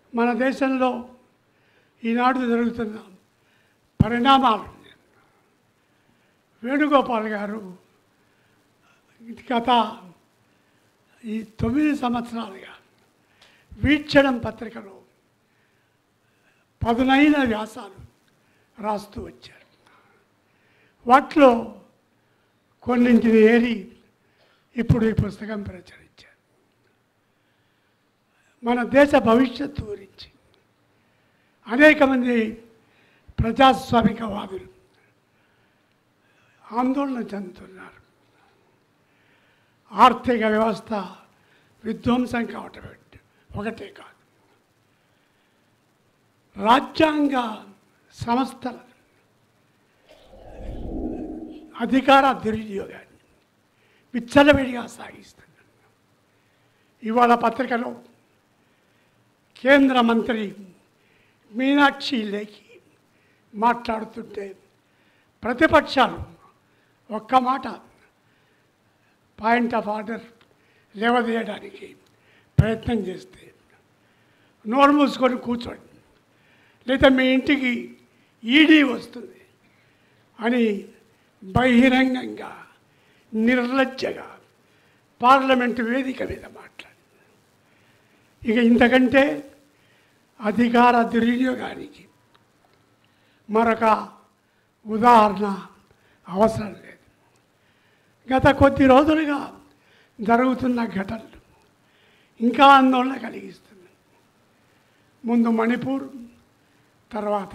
మన దేశంలో ఈనాడు జరుగుతున్న పరిణామాలు వేణుగోపాల్ గారు గత ఈ తొమ్మిది సంవత్సరాలుగా వీక్షణం పత్రికలో పదునైన వ్యాసాలు రాస్తూ వచ్చారు వాటిలో కొన్నింటిని ఏరి ఇప్పుడు ఈ పుస్తకం ప్రచురించారు మన దేశ భవిష్యత్తు గురించి అనేక మంది ప్రజాస్వామికవాదులు ఆందోళన చెందుతున్నారు ఆర్థిక వ్యవస్థ విధ్వంసం కావటం ఒకటి- ఒకటే కాదు రాజ్యాంగ సంస్థల అధికార దుర్వినియోగాన్ని విచ్చలవిడిగా సాగిస్తున్నారు ఇవాళ పత్రికలో కేంద్ర మంత్రి మీనాక్షి లేఖి మాట్లాడుతుంటే ప్రతిపక్షాలు ఒక్క మాట పాయింట్ ఆఫ్ ఆర్డర్ లేవదీయడానికి ప్రయత్నం చేస్తే నోరు మూసుకొని కూర్చోండి లేదా మీ ఇంటికి ఈడీ వస్తుంది అని బహిరంగంగా నిర్లజ్జగా పార్లమెంటు వేదిక మీద మాట్లాడి ఇక ఇంతకంటే అధికార దుర్వినియోగానికి మరొక ఉదాహరణ అవసరం లేదు గత కొద్ది రోజులుగా జరుగుతున్న ఘటనలు ఇంకా ఆందోళన కలిగిస్తుంది ముందు మణిపూర్ తర్వాత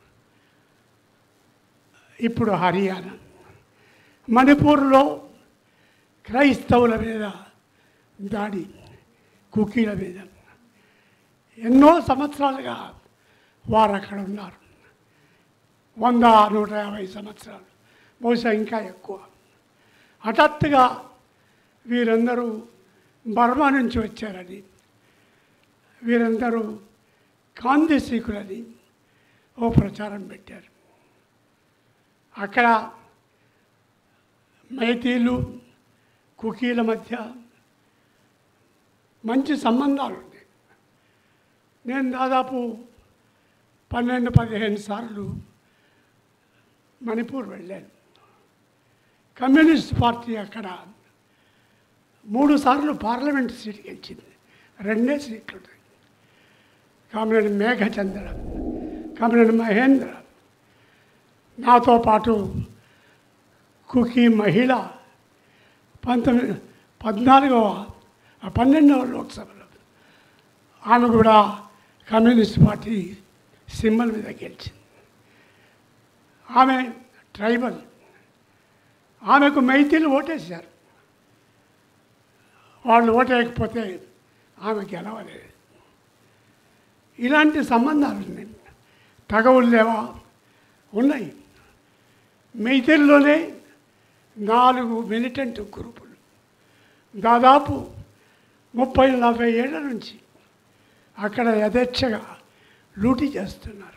ఇప్పుడు హర్యానా మణిపూర్లో క్రైస్తవుల మీద దాడి కుకీల మీద ఎన్నో సంవత్సరాలుగా వారు అక్కడ ఉన్నారు వంద నూట యాభై సంవత్సరాలు బహుశా ఇంకా ఎక్కువ హఠాత్తుగా వీరందరూ బర్మా నుంచి వచ్చారని వీరందరూ కాందిశీకులని ఓ ప్రచారం పెట్టారు అక్కడ మైతీలు కుకీల మధ్య మంచి సంబంధాలు ఉన్నాయి నేను దాదాపు పన్నెండు పదిహేను సార్లు మణిపూర్ వెళ్ళాను కమ్యూనిస్ట్ పార్టీ అక్కడ మూడు సార్లు పార్లమెంట్ సీట్ గెలిచింది రెండే సీట్లు ఉన్నాయి కామినేని మేఘచంద్ర కామినేని మహేంద్ర నాతో పాటు కుకీ మహిళ పంతొమ్మిది పద్నాలుగవ ఆ పన్నెండవ లోక్సభలో ఆమె కూడా కమ్యూనిస్ట్ పార్టీ సింబల్ మీద గెలిచింది ఆమె ట్రైబల్ ఆమెకు మైతీలు ఓటేశారు వాళ్ళు ఓటేయకపోతే ఆమె గెలవలేదు ఇలాంటి సంబంధాలు ఉన్నాయి తగవులు లేవా ఉన్నాయి మైతీల్లోనే నాలుగు మిలిటెంట్ గ్రూపులు దాదాపు ముప్పై నలభై ఏళ్ళ నుంచి అక్కడ యథేచ్ఛగా లూటీ చేస్తున్నారు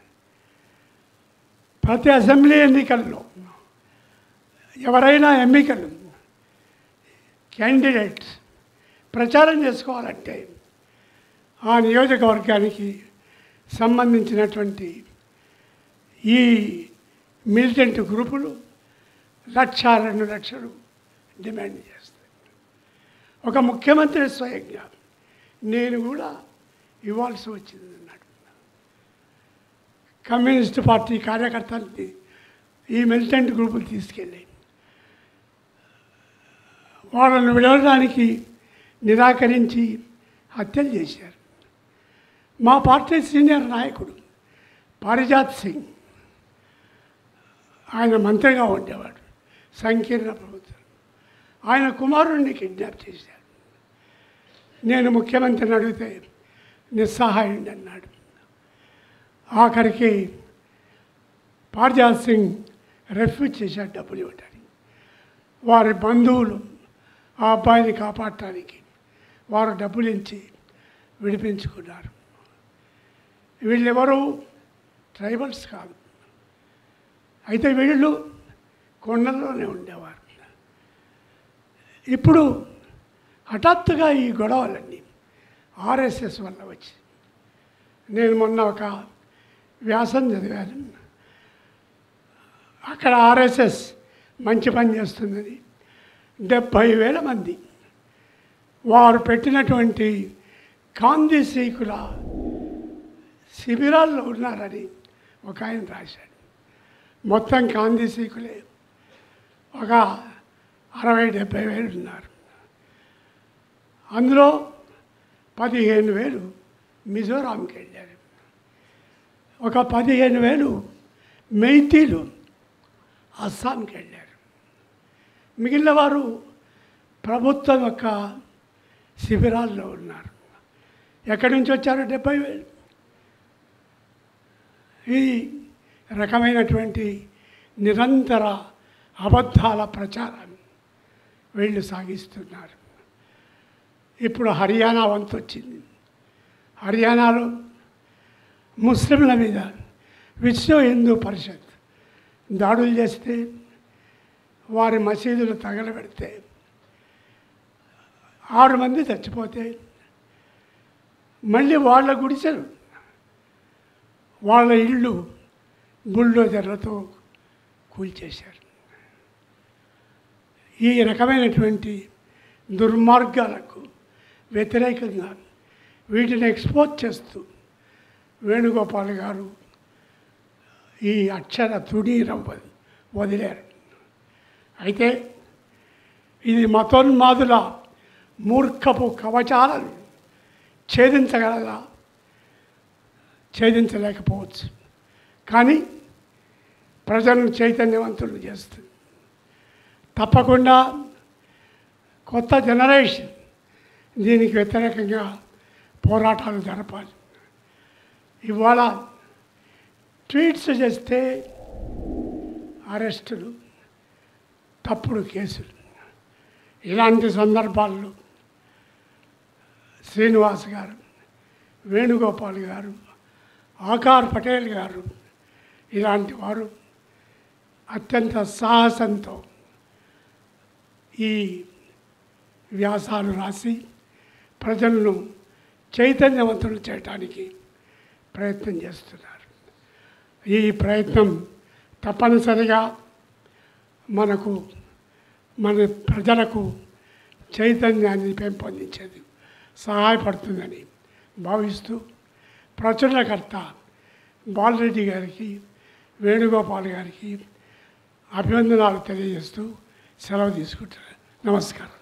ప్రతి అసెంబ్లీ ఎన్నికల్లో ఎవరైనా ఎన్నికలు క్యాండిడేట్స్ ప్రచారం చేసుకోవాలంటే ఆ నియోజకవర్గానికి సంబంధించినటువంటి ఈ మిలిటెంట్ గ్రూపులు లక్ష రెండు లక్షలు డిమాండ్ చేస్తాయి ఒక ముఖ్యమంత్రి స్వయంగా నేను కూడా ఇవ్వాల్సి వచ్చింది అన్నాడు కమ్యూనిస్ట్ పార్టీ కార్యకర్తల్ని ఈ మిలిటెంట్ గ్రూపులు తీసుకెళ్ళి వాళ్ళను విడవడానికి నిరాకరించి హత్యలు చేశారు మా పార్టీ సీనియర్ నాయకుడు పారిజాత్ సింగ్ ఆయన మంత్రిగా ఉండేవాడు సంకీర్ణ ప్రభుత్వం ఆయన కుమారుణ్ణి కిడ్నాప్ చేశారు నేను ముఖ్యమంత్రిని అడిగితే నిస్సహాయుడి అన్నాడు ఆఖరికి పార్జాత్ సింగ్ రెఫ్యూజ్ చేశాడు డబ్బులు ఇవ్వడానికి వారి బంధువులు ఆ అబ్బాయిని కాపాడటానికి వారు డబ్బులు ఇచ్చి విడిపించుకున్నారు వీళ్ళెవరు ట్రైబల్స్ కాదు అయితే వీళ్ళు కొండల్లోనే ఉండేవారు ఇప్పుడు హఠాత్తుగా ఈ గొడవలన్నీ ఆర్ఎస్ఎస్ వల్ల వచ్చి నేను మొన్న ఒక వ్యాసం చదివాను అక్కడ ఆర్ఎస్ఎస్ మంచి పని చేస్తుందని డెబ్భై వేల మంది వారు పెట్టినటువంటి కాందిశీకుల శిబిరాల్లో ఉన్నారని ఒక ఆయన రాశాడు మొత్తం కాందిశీకులే ఒక అరవై డెబ్భై వేలు ఉన్నారు అందులో పదిహేను వేలు మిజోరాంకి వెళ్ళారు ఒక పదిహేను వేలు మెయితీలు అస్సాంకి వెళ్ళారు మిగిలిన వారు ప్రభుత్వం యొక్క శిబిరాల్లో ఉన్నారు ఎక్కడి నుంచి వచ్చారు డెబ్బై వేలు ఈ రకమైనటువంటి నిరంతర అబద్ధాల ప్రచారాన్ని వీళ్ళు సాగిస్తున్నారు ఇప్పుడు హర్యానా వంతు వచ్చింది హర్యానాలో ముస్లింల మీద విశ్వ హిందూ పరిషత్ దాడులు చేస్తే వారి మసీదులు తగలబెడితే ఆరు మంది చచ్చిపోతే మళ్ళీ వాళ్ళ గుడిసెలు వాళ్ళ ఇళ్ళు బుల్డోజర్లతో కూల్చేశారు ఈ రకమైనటువంటి దుర్మార్గాలకు వ్యతిరేకంగా వీటిని ఎక్స్పోజ్ చేస్తూ వేణుగోపాల్ గారు ఈ అక్షర తుడీరం వది- వదిలారు అయితే ఇది మతోన్మాదుల మూర్ఖపు కవచాలను ఛేదించగలదా ఛేదించలేకపోవచ్చు కానీ ప్రజలను చైతన్యవంతులు చేస్తుంది తప్పకుండా కొత్త జనరేషన్ దీనికి వ్యతిరేకంగా పోరాటాలు జరపాలి ఇవాళ ట్వీట్స్ చేస్తే అరెస్టులు తప్పుడు కేసులు ఇలాంటి సందర్భాల్లో శ్రీనివాస్ గారు వేణుగోపాల్ గారు ఆకార్ పటేల్ గారు ఇలాంటి వారు అత్యంత సాహసంతో ఈ వ్యాసాలు రాసి ప్రజలను చైతన్యవంతులు చేయటానికి ప్రయత్నం చేస్తున్నారు ఈ ప్రయత్నం తప్పనిసరిగా మనకు మన ప్రజలకు చైతన్యాన్ని పెంపొందించేది సహాయపడుతుందని భావిస్తూ ప్రచురణకర్త బాలరెడ్డి గారికి వేణుగోపాల్ గారికి అభివందనాలు తెలియజేస్తూ సెలవు తీసుకుంటున్నాను నమస్కారం